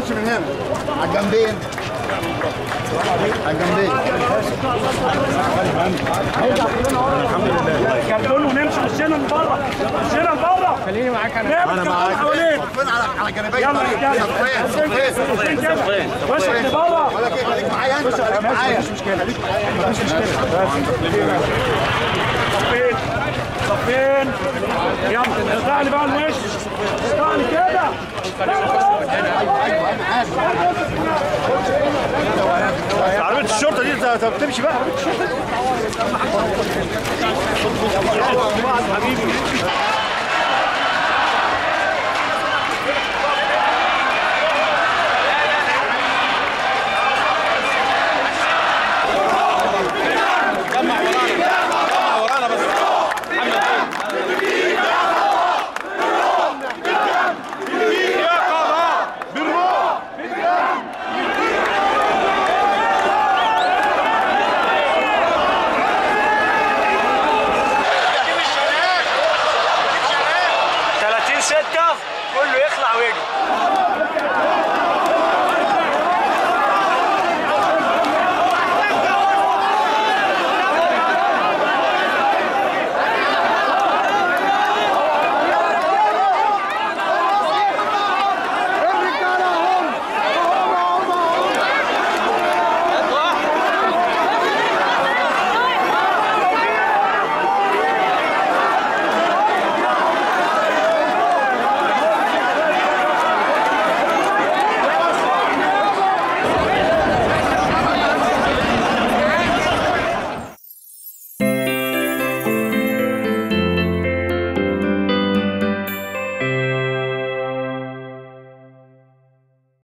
تمشي من هنا على الجنبين على الجنبين كرتون ونمشي وشنا من بره وشنا من بره خليني معاك انا انا معاك حواليك صفين على على الجنبين يلا طيب. يلا صفين صفين وشين كده وشك لبره ولا كده خليك معايا انت خليك معايا صفين صفين يلا اطلع لي بقى الوش اطلع لي كده عربية الشرطة دي انت بتمشي بقى حبيبي